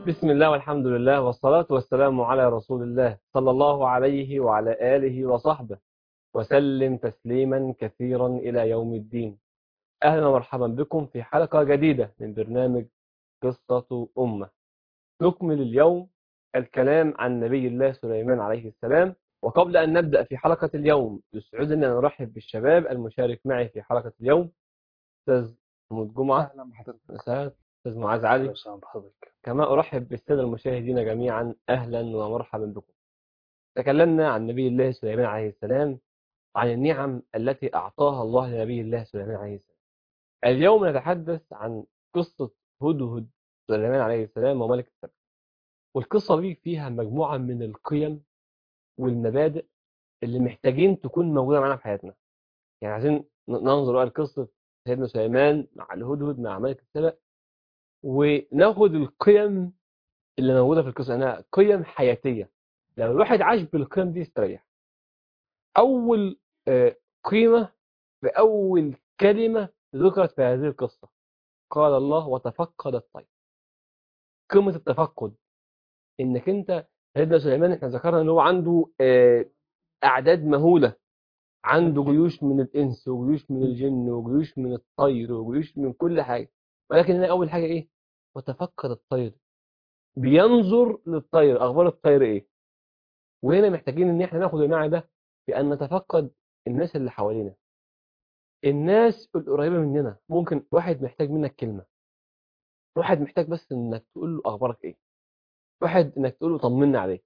بسم الله والحمد لله والصلاة والسلام على رسول الله صلى الله عليه وعلى آله وصحبه وسلم تسليما كثيرا إلى يوم الدين أهلا ومرحبا بكم في حلقة جديدة من برنامج قصة أمة نكمل اليوم الكلام عن نبي الله سليمان عليه السلام وقبل أن نبدأ في حلقة اليوم يسعدنا أن نرحب بالشباب المشارك معي في حلقة اليوم أستاذ محمود جمعة اهلا بحضرتك أستاذ أستاذ معاذ علي وسهلا بحضرتك كما أرحب بالسادة المشاهدين جميعا أهلا ومرحبا بكم تكلمنا عن نبي الله سليمان عليه السلام عن النعم التي أعطاها الله لنبي الله سليمان عليه السلام اليوم نتحدث عن قصة هدهد سليمان عليه السلام وملك السبع والقصة دي فيها مجموعة من القيم والمبادئ اللي محتاجين تكون موجودة معنا في حياتنا يعني عايزين ننظر بقى لقصة سيدنا سليمان مع الهدهد مع ملك السبع وناخد القيم اللي موجودة في القصة انها قيم حياتية لو الواحد عاش بالقيم دي يستريح أول آه، قيمة في أول كلمة ذكرت في هذه القصة قال الله وتفقد الطير قيمة التفقد إنك أنت سيدنا سليمان احنا ذكرنا إن هو عنده آه، أعداد مهولة عنده جيوش من الإنس وجيوش من الجن وجيوش من الطير وجيوش من كل حاجة ولكن هنا أول حاجة إيه وتفقد الطير بينظر للطير أخبار الطير إيه وهنا محتاجين إن إحنا ناخد المعنى ده بأن نتفقد الناس اللي حوالينا الناس القريبة مننا ممكن واحد محتاج منك كلمة واحد محتاج بس إنك تقول له أخبارك إيه واحد إنك تقول له طمنا عليك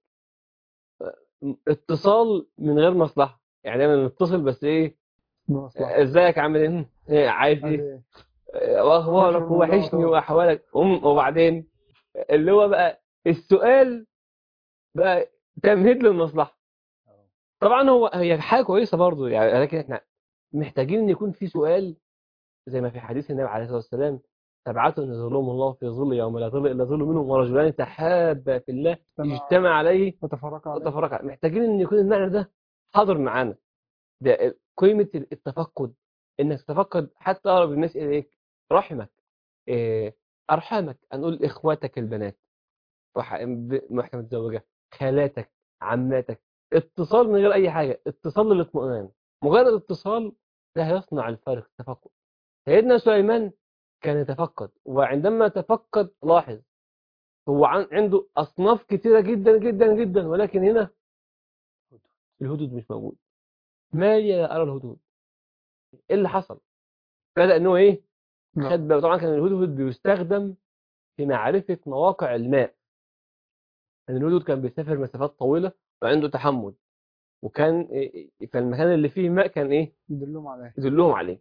اتصال من غير مصلحة يعني دايما نتصل بس إيه بمصلحة ازيك عامل ايه إيه، عايز ايه واخبارك ووحشني واحوالك أم وبعدين اللي هو بقى السؤال بقى تمهيد للمصلحه طبعا هو هي حاجه كويسه برضو يعني لكن احنا محتاجين ان يكون في سؤال زي ما في حديث النبي عليه الصلاه والسلام سبعة يظلهم الله في ظل يوم لا ظل الا ظل منهم ورجلان تحابا في الله اجتمع عليه وتفرق عليه وتفرقا محتاجين ان يكون المعنى ده حاضر معانا ده قيمة التفقد انك تتفقد حتى اقرب الناس اليك رحمك إيه، ارحامك نقول اخواتك البنات وح- ب- واحده متزوجه خالاتك عماتك اتصال من غير اي حاجه اتصال للاطمئنان مجرد اتصال ده هيصنع الفارق التفقد سيدنا سليمان كان يتفقد وعندما تفقد لاحظ هو عن- عنده اصناف كتيره جدا جدا جدا ولكن هنا الهدود مش موجود ما لي لا ارى الهدود ايه اللي حصل بدا ان هو ايه نعم. خد بالك طبعا كان الهدهد بيستخدم في معرفه مواقع الماء لان الهدهد كان بيسافر مسافات طويله وعنده تحمل وكان إيه- في المكان اللي فيه ماء كان ايه يدلهم عليه يدلهم عليه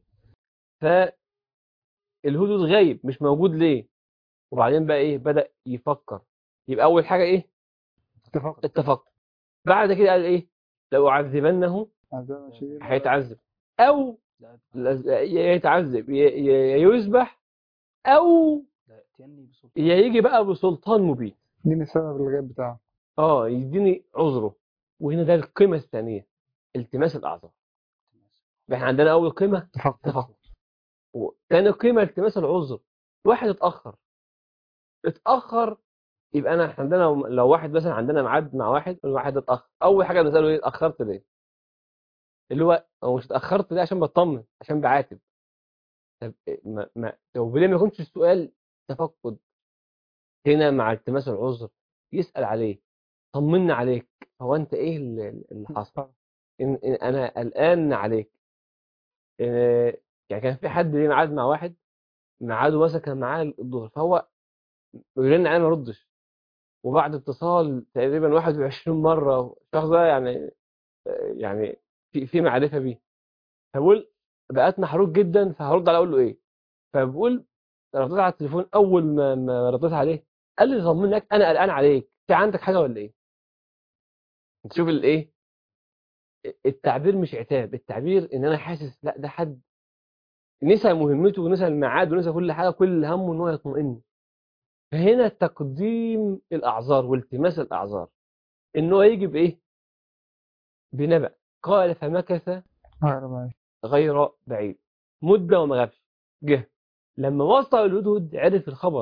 فالهدهد غايب مش موجود ليه وبعدين بقى ايه بدا يفكر يبقى اول حاجه ايه اتفق التفكر بعد كده قال ايه لو اعذبنه عندنا شيء هيتعذب او لا- يا يتعذب يا- يا يا يذبح او يا يجي بقى بسلطان مبين اديني سبب الغيب بتاعه اه يديني عذره وهنا ده القيمه الثانيه التماس الاعذار احنا عندنا اول قيمه اتفق تفكر وثاني قيمه التماس العذر واحد اتاخر اتاخر يبقى انا إحنا عندنا لو- لو واحد مثلا عندنا ميعاد مع واحد الواحد اتاخر اول حاجه بنساله ايه اتاخرت ليه اللي هو هو مش اتاخرت ليه عشان بطمن عشان بعاتب طب إيه، ما ما طب ليه ما يكونش السؤال تفقد هنا مع التماس العذر يسال عليه طمنا عليك هو انت ايه اللي اللي حصل إن إن انا قلقان عليك إيه، يعني كان في حد ليه ميعاد مع واحد ميعاده مثلا كان معاه الظهر فهو بيرن عليه ما يردش وبعد اتصال تقريبا 21 مره الشخص ده يعني يعني في في معرفه بيه فبقول بقيت محروق جدا فهرد عليه اقول له ايه فبقول رديت على التليفون اول ما ما رديت عليه قال لي طمنك انا قلقان عليك في عندك حاجه ولا ايه انت شوف الايه التعبير مش عتاب التعبير ان انا حاسس لا ده حد نسى مهمته ونسى الميعاد ونسى كل حاجه كل همه ان هو يطمئن فهنا تقديم الاعذار والتماس الاعذار ان هو يجي بايه بنبأ قال فمكث غير معي غير بعيد مدة وما غابش جه لما وصل الهدهد عرف الخبر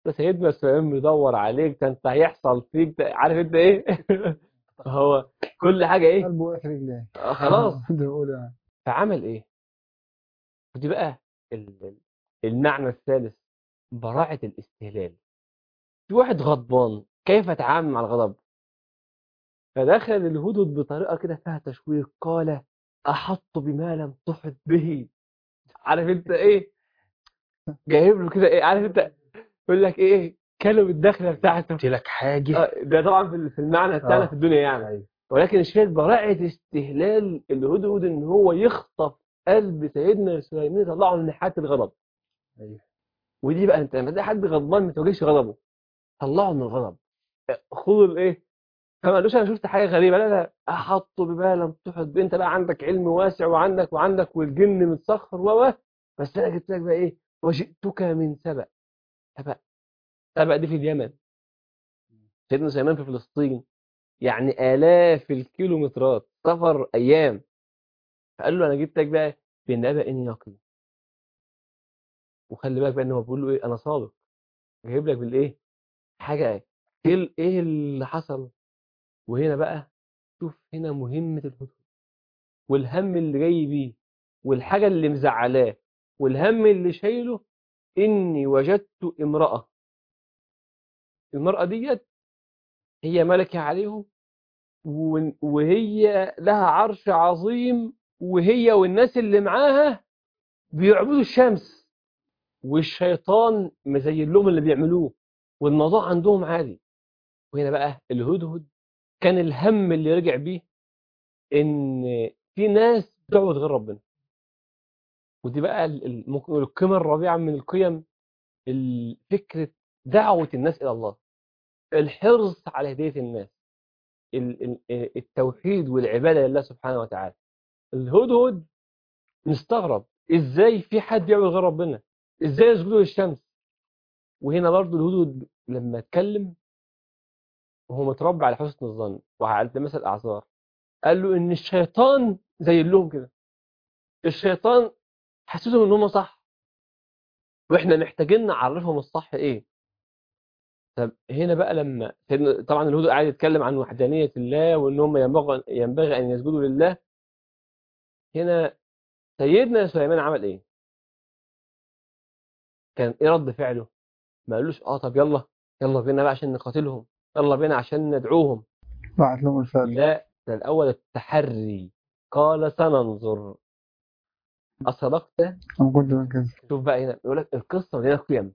ده سيدنا سليمان بيدور عليك ده انت هيحصل فيك ده عارف انت ايه هو كل حاجه ايه قلبه واقف رجليه آه، خلاص ده بيقول يعني فعمل ايه ودي بقى ال- ال- المعنى الثالث براعة الاستهلال في واحد غضبان كيف اتعامل مع الغضب فدخل الهدهد بطريقة كده فيها تشويق قال أحط بما لم تحط به عارف انت ايه جايب له كده ايه عارف انت يقول لك ايه كلم الدخلة بتاعته قلت لك حاجة آه، ده طبعا في في المعنى بتاعنا آه. في الدنيا يعني أيوة. ولكن الشاهد براعة استهلال الهدهد ان هو يخطف قلب سيدنا سليمان يطلعه من ناحية الغضب أيوة. ودي بقى انت لما تلاقي حد غضبان ما تواجهش غضبه طلعه من الغضب خذوا الايه فما قالوش انا شفت حاجه غريبه لا لا احط بما لم تحط به انت بقى عندك علم واسع وعندك وعندك والجن متسخر و و بس انا جبت لك بقى ايه وجئتك من سبأ سبأ سبأ دي في اليمن سيدنا سليمان في فلسطين يعني آلاف الكيلومترات سفر أيام فقال له أنا جبتك بقى بنبأ يقين وخلي بالك بقى إن هو بيقول له إيه أنا صادق جايب لك بالإيه حاجة إيه ال- إيه اللي حصل وهنا بقى شوف هنا مهمة الهدهد والهم اللي جاي بيه والحاجة اللي مزعلاه والهم اللي شايله إني وجدت امرأة المرأة ديت هي ملكة عليهم و- وهي لها عرش عظيم وهي والناس اللي معاها بيعبدوا الشمس والشيطان مزين لهم اللي بيعملوه والموضوع عندهم عادي وهنا بقى الهدهد كان الهم اللي رجع بيه ان في ناس بتعبد غير ربنا ودي بقى ال- ال- ممكن نقول القيمة الرابعة من القيم ال- فكرة دعوة الناس إلى الله الحرص على هداية الناس ال- ال- التوحيد والعبادة لله سبحانه وتعالى الهدهد مستغرب ازاي في حد يعبد غير ربنا ازاي يسجدوا للشمس وهنا برضو الهدهد لما اتكلم وهو متربى على حسن الظن وعلى التماس الاعذار قال له ان الشيطان زي لهم كده الشيطان حسسهم ان هم صح واحنا محتاجين نعرفهم الصح ايه طب هنا بقى لما سيدنا- طبعا الهدهد قاعد يتكلم عن وحدانية الله وان هم ينبغي ينبغي ان يسجدوا لله هنا سيدنا سليمان عمل ايه كان ايه رد فعله ما قالوش اه طب يلا يلا بينا بقى عشان نقاتلهم يلا بينا عشان ندعوهم بعت لهم الفاتحة لا ده الاول التحري قال سننظر اصدقت أنا كنت مركز شوف بقى هنا يقول لك القصه مليانه قيم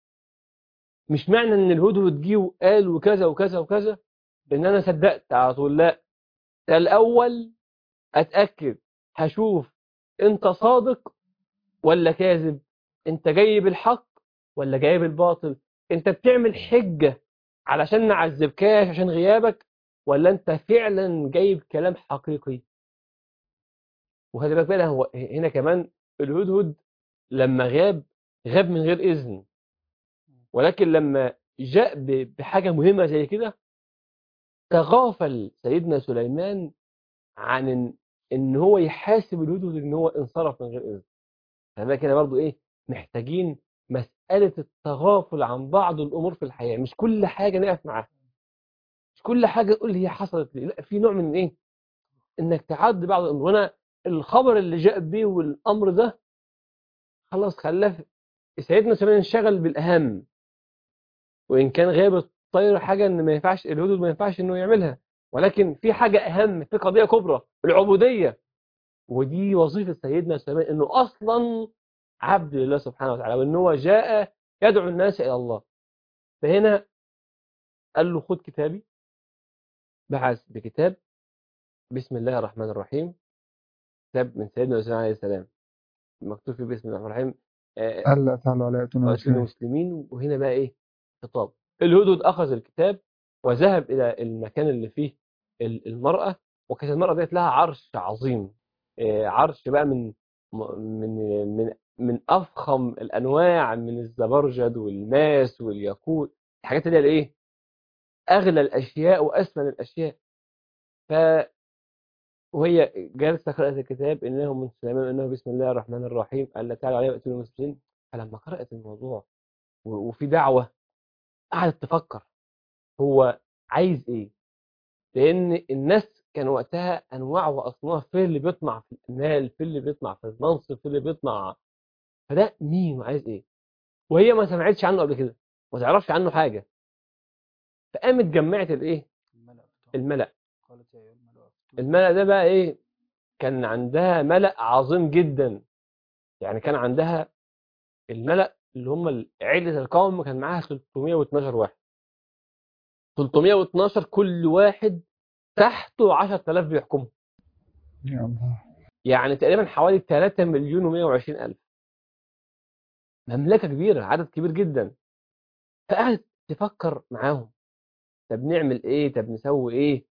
مش معنى ان الهدهد جه وقال وكذا وكذا وكذا ان انا صدقت على طول لا ده الاول اتاكد هشوف انت صادق ولا كاذب انت جاي بالحق ولا جاي بالباطل انت بتعمل حجه علشان نعذبكاش عشان غيابك ولا انت فعلا جايب كلام حقيقي وخلي بالك بقى هو هنا كمان الهدهد لما غاب غاب من غير اذن ولكن لما جاء ب- بحاجه مهمه زي كده تغافل سيدنا سليمان عن ان, إن هو يحاسب الهدهد ان هو انصرف من غير اذن فده كده برضو ايه محتاجين مساله التغافل عن بعض الامور في الحياه مش كل حاجه نقف معاها مش كل حاجه تقول هي حصلت لي لا في نوع من ايه انك تعدي بعض الامور وانا الخبر اللي جاء بيه والامر ده خلاص خلاه سيدنا سليمان انشغل بالاهم وان كان غياب الطير حاجه ان ما ينفعش الهدود ما ينفعش انه يعملها ولكن في حاجه اهم في قضيه كبرى العبوديه ودي وظيفه سيدنا سليمان انه اصلا عبد لله سبحانه وتعالى وان هو جاء يدعو الناس الى الله فهنا قال له خد كتابي بعث بكتاب بسم الله الرحمن الرحيم كتاب من سيدنا سليمان عليه السلام مكتوب فيه بسم الله الرحمن الرحيم آه، ألا تعلوا على أتون وأسلم المسلمين المسلمين وهنا بقى ايه خطاب الهدهد اخذ الكتاب وذهب الى المكان اللي فيه ال- المراه وكانت المراه ديت لها عرش عظيم آه، عرش بقى من من من من افخم الانواع من الزبرجد والماس والياقوت الحاجات اللي هي الايه اغلى الاشياء واسمن الاشياء ف وهي جالسه قرأت الكتاب انه من سليمان انه بسم الله الرحمن الرحيم قال تعالى عليه واتوا المسلمين فلما قرأت الموضوع و- وفي دعوة قعدت تفكر هو عايز ايه لان الناس كان وقتها انواع واصناف في اللي بيطمع في المال في اللي بيطمع في المنصب في اللي بيطمع فده مين وعايز ايه وهي ما سمعتش عنه قبل كده ما تعرفش عنه حاجه فقامت جمعت الايه الملأ بتوع الملأ قالت يا أيها الملأ أفتوني. الملأ ده بقى ايه كان عندها ملأ عظيم جدا يعني كان عندها الملأ اللي هم عيلة القوم كان معاها 312 واحد 312 كل واحد تحته 10000 بيحكمه يا الله يعني تقريبا حوالي 3 مليون و120 ألف مملكة كبيرة عدد كبير جدا فقعدت تفكر معاهم طب نعمل ايه طب نسوي ايه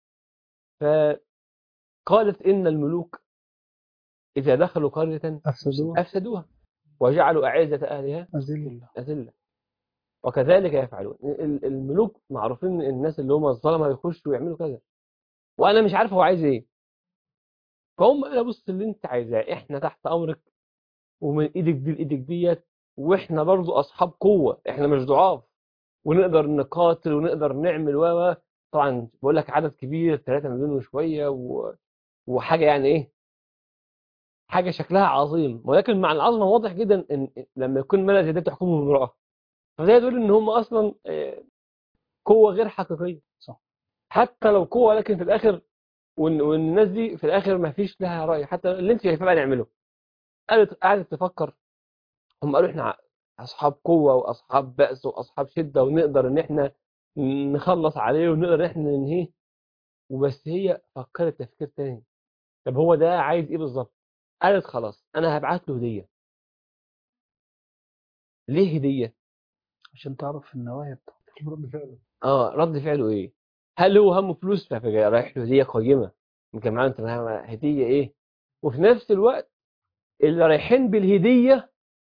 فقالت إن الملوك إذا دخلوا قرية أفسدوها أفسدوها وجعلوا أعزة أهلها أذلة أذلة وكذلك يفعلون ال- الملوك معروفين إن الناس اللي هم الظلمه يخشوا ويعملوا كذا وانا مش عارف هو عايز ايه فهم قالوا بص اللي انت عايزاه احنا تحت امرك ومن ايدك دي لايدك ديت واحنا برضو اصحاب قوه احنا مش ضعاف ونقدر نقاتل ونقدر نعمل و و. طبعا بقول لك عدد كبير 3 مليون وشويه و... وحاجه يعني ايه حاجه شكلها عظيم ولكن مع العظمه واضح جدا ان لما يكون ملك زي ده تحكمه امراه فده يدل ان هم اصلا آه، قوه غير حقيقيه صح. حتى لو قوه لكن في الاخر وان وإن الناس دي في الاخر ما فيش لها راي حتى اللي انت شايفاه بقى نعمله قالت قعدت تفكر هم قالوا احنا اصحاب قوه واصحاب بأس واصحاب شده ونقدر ان احنا نخلص عليه ونقدر ان احنا ننهيه وبس هي فكرت تفكير تاني طب هو ده عايز ايه بالظبط قالت خلاص انا هبعت له هديه ليه هديه عشان تعرف النوايا بتاعتك رد فعله اه رد فعله ايه هل هو همه فلوس فجاي رايح له هديه قيمه يمكن معاه انت معاه هديه ايه وفي نفس الوقت اللي رايحين بالهديه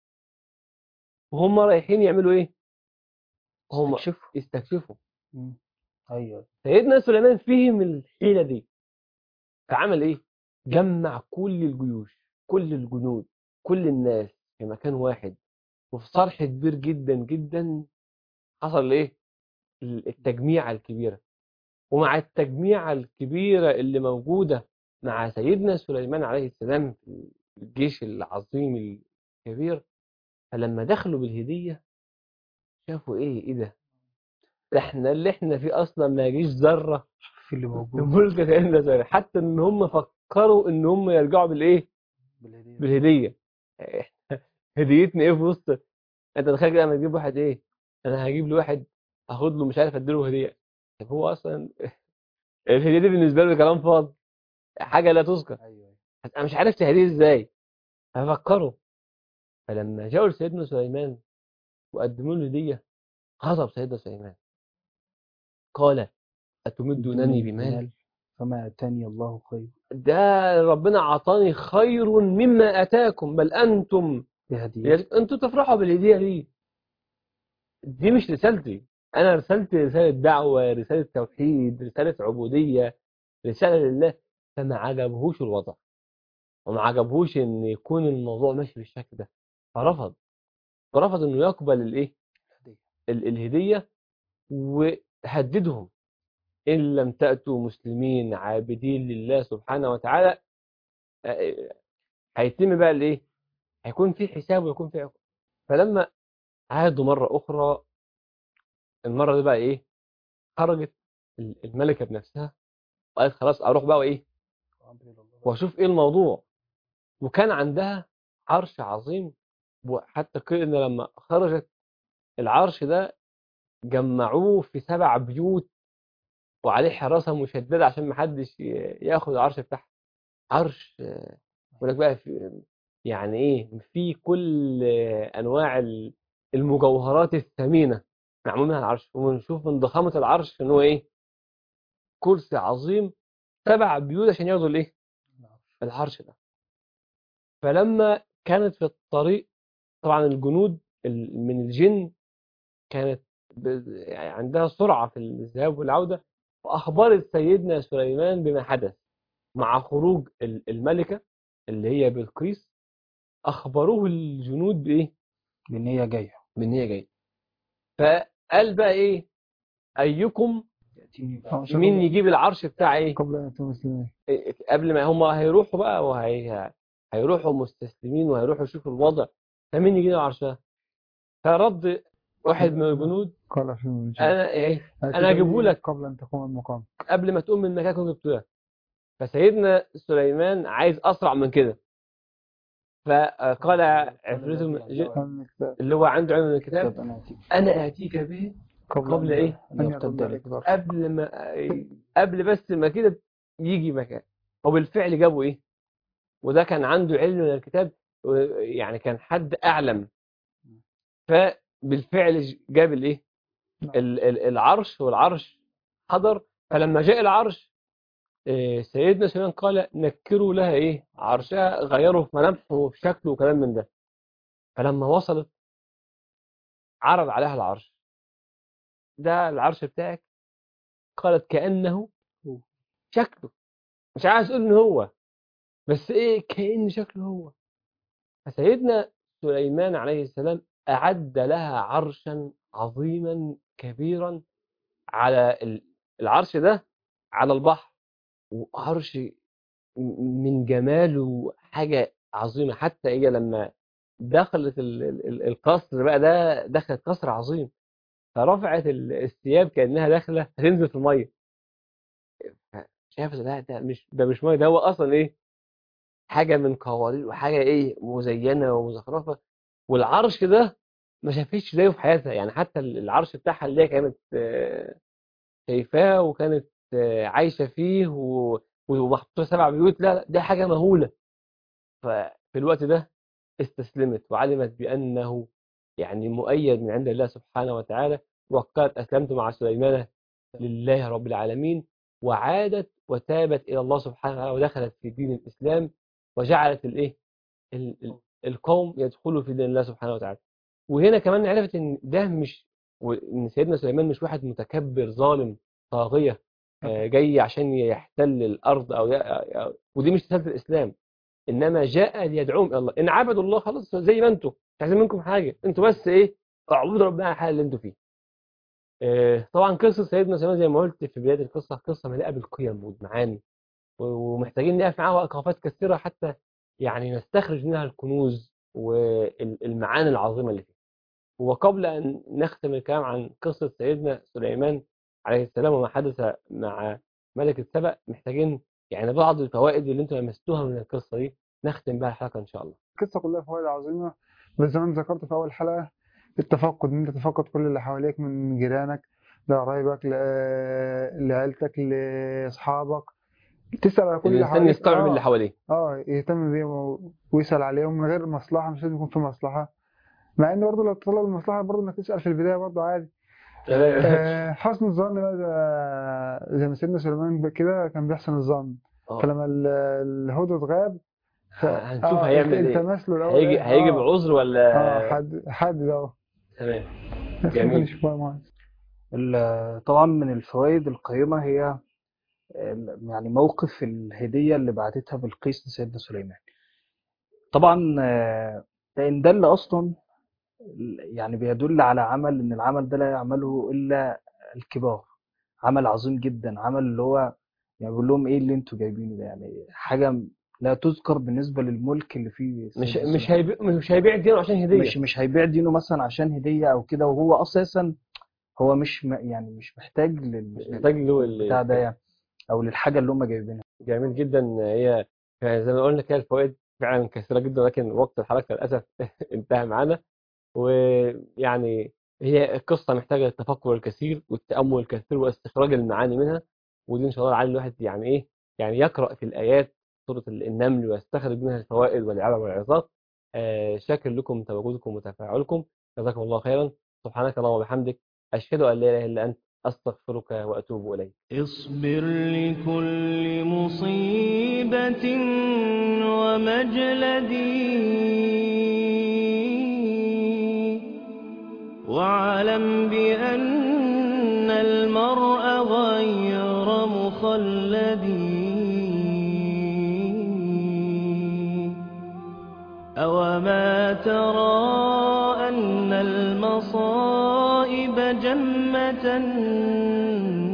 وهم رايحين يعملوا ايه هم استكشفوا يستكشفوا مم. أيوه سيدنا سليمان فهم الحيله دي فعمل ايه جمع كل الجيوش كل الجنود كل الناس في مكان واحد وفي صرح كبير جدا جدا حصل ايه التجميعة الكبيرة ومع التجميعة الكبيرة اللي موجودة مع سيدنا سليمان عليه السلام في الجيش العظيم الكبير فلما دخلوا بالهدية شافوا ايه ايه ده ده احنا اللي احنا فيه اصلا ما يجيش ذرة في اللي في موجود ملك سيدنا سليمان حتى ان هم فكروا ان هم يرجعوا بالايه بالهدية بالهدية هديتنا ايه في وسط انت تخيل كده لما تجيب واحد ايه انا هجيب له واحد اخد له مش عارف اديله هدية طب هو اصلا الهدية دي بالنسبة له كلام فاضي حاجة لا تذكر أيوه انا مش عارف تهديه ازاي ففكروا فلما جاءوا لسيدنا سليمان وقدموا له هدية غضب سيدنا سليمان قال أتمدونني بمال فما أتاني الله خير ده ربنا أعطاني خير مما أتاكم بل أنتم بهدية أنتم تفرحوا بالهدية دي دي مش رسالتي أنا رسالتي رسالة دعوة رسالة توحيد رسالة عبودية رسالة لله فما عجبهوش الوضع وما عجبهوش إن يكون الموضوع ماشي بالشكل ده فرفض فرفض إنه يقبل الإيه هدية. ال- الهدية وهددهم إن لم تأتوا مسلمين عابدين لله سبحانه وتعالى آه، هيتم بقى الإيه هيكون في حساب ويكون في عقاب فلما عادوا مرة أخرى المرة دي بقى إيه خرجت ال- الملكة بنفسها وقالت خلاص أروح بقى وإيه وأمري إلى الله. وأشوف إيه الموضوع وكان عندها عرش عظيم وحتى قيل إن لما خرجت العرش ده جمعوه في سبع بيوت وعليه حراسة مشددة عشان محدش ي- ياخد العرش بتاعها عرش آه، يقول لك بقى في يعني ايه في كل آه، انواع ال- المجوهرات الثمينة معمول منها العرش ونشوف من ضخامة العرش ان هو ايه كرسي عظيم سبع بيوت عشان ياخدوا الايه العرش ده فلما كانت في الطريق طبعا الجنود ال- من الجن كانت ب- يعني عندها سرعة في الذهاب والعودة وأخبرت سيدنا سليمان بما حدث مع خروج ال- الملكة اللي هي بلقيس أخبروه الجنود بإيه؟ بإن هي جاية بإن هي جاية قال بقى ايه ايكم يأتيني آه، بعد شكراً. مين يجيب العرش بتاع ايه قبل أن يتم مسلمين إيه، قبل ما هم هيروحوا بقى وهي هيروحوا مستسلمين وهيروحوا يشوفوا الوضع فمين يجيب العرش ده فرد واحد من الجنود قال في المنجد انا ايه أنا هجيبه لك. قبل أن تقوم المقام قبل ما تقوم من مكانك جبته لك فسيدنا سليمان عايز اسرع من كده فقال عفريت من الجن كان الكتاب اللي هو عنده علم من الكتاب كتاب أنا أتيك انا اتيك به قبل أن- إيه؟ أن أن يرتد يرتد عليك ضرب قبل ما قبل بس ما كده يجي مكان وبالفعل جابوا ايه وده كان عنده علم من الكتاب و- يعني كان حد اعلم فبالفعل ج- جاب الايه نعم. ال- ال- العرش والعرش حضر فلما جاء العرش إيه، سيدنا سليمان قال نكروا لها ايه عرشها غيروا في ملامحه وفي شكله وكلام من ده فلما وصلت عرض عليها العرش ده العرش بتاعك قالت كأنه هو. شكله مش عايز اقول ان هو بس ايه كأن شكله هو فسيدنا سليمان عليه السلام أعد لها عرشا عظيما كبيرا على ال- العرش ده على البحر وعرش م- من جماله حاجة عظيمة حتى هي لما دخلت ال- ال- ال- القصر بقى ده دخلت قصر عظيم فرفعت ال- الثياب كأنها داخلة هتنزل في المية شايف لا ده مش ده مش مية ده هو أصلا إيه حاجة من قوارير وحاجة إيه مزينة ومزخرفة والعرش ده ما شافتش زيه في حياتها يعني حتى العرش بتاعها اللي هي كانت آه، شايفاه وكانت آه، عايشة فيه و- ومحطوطة سبع بيوت لا لا ده حاجة مهولة ففي الوقت ده استسلمت وعلمت بأنه يعني مؤيد من عند الله سبحانه وتعالى وقالت أسلمت مع سليمان لله رب العالمين وعادت وتابت إلى الله سبحانه وتعالى ودخلت في دين الإسلام وجعلت الإيه ال- ال- القوم يدخلوا في دين الله سبحانه وتعالى وهنا كمان عرفت إن ده مش وإن سيدنا سليمان مش واحد متكبر ظالم طاغية آه، جاي عشان يحتل الأرض أو ي- أو- ودي مش رسالة الإسلام إنما جاء ليدعوهم إلى الله إن عبدوا الله خلاص زي ما أنتم مش عايزين منكم حاجة أنتوا بس إيه اعبدوا ربنا على الحال اللي أنتوا فيه آه، طبعا قصة سيدنا سليمان زي ما قلت في بداية القصة قصة مليئة بالقيم والمعاني و- ومحتاجين نقف معاها وقفات كثيرة حتى يعني نستخرج منها الكنوز والمعاني العظيمة اللي فيها وقبل أن نختم الكلام عن قصة سيدنا سليمان عليه السلام وما حدث مع ملك السبأ محتاجين يعني بعض الفوائد اللي انتم لمستوها من القصة دي نختم بها الحلقة إن شاء الله القصة كلها فوائد عظيمة بس زي ما انت ذكرت في أول حلقة التفقد إن أنت تفقد كل اللي حواليك من جيرانك لقرايبك ل- لعيلتك لأصحابك تسأل على كل اللي الإنسان حواليك يستوعب آه. اللي حواليه اه يهتم بيهم و- ويسأل عليهم من غير مصلحة مش لازم يكون في مصلحة مع ان برضه لو تطلب المصلحة برضه انك تسأل في البداية برضه عادي آه، حسن الظن بقى زي- زي ما سيدنا سليمان كده كان بيحسن الظن آه. فلما ال- الهدهد غاب ف- هنشوف آه، هيعمل ايه التمس له الأول هيجي إيه؟ هيجي آه، بعذر ولا اه حد حد ده تمام بس جميل. ممكن نشوف بقى معاذ. ال- طبعا من الفوائد القيمة هي ال- يعني موقف الهدية اللي بعتتها بلقيس لسيدنا سليمان طبعا آه، ده إن دل أصلا يعني بيدل على عمل إن العمل ده لا يعمله إلا الكبار عمل عظيم جدا عمل اللي هو يعني بيقول لهم إيه اللي أنتوا جايبينه ده يعني حاجة لا تذكر بالنسبة للملك اللي فيه مش سيدنا مش سليمان. هيبيع مش هيبيع دينه عشان هدية مش مش هيبيع دينه مثلا عشان هدية أو كده وهو أساسا هو مش م- يعني مش محتاج لل مش محتاج له ال- بتاع ده يعني أو للحاجة اللي هم جايبينها جميل جدا هي يعني زي ما قلنا كده الفوائد فعلا كثيرة جدا لكن وقت الحلقة للأسف انتهى معانا ويعني هي القصة محتاجة التفكر الكثير والتأمل الكثير واستخراج المعاني منها ودي إن شاء الله لعل الواحد يعني إيه يعني يقرأ في الآيات سورة النمل ويستخرج منها الفوائد والعبر والعظات آه شاكر لكم تواجدكم وتفاعلكم جزاكم الله خيرا سبحانك اللهم وبحمدك أشهد أن لا إله إلا أنت أستغفرك وأتوب إليك اصبر لكل مصيبة ومجلدي واعلم بأن المرء غير مخلدي أوما ترى أن المصائب الغيب جمة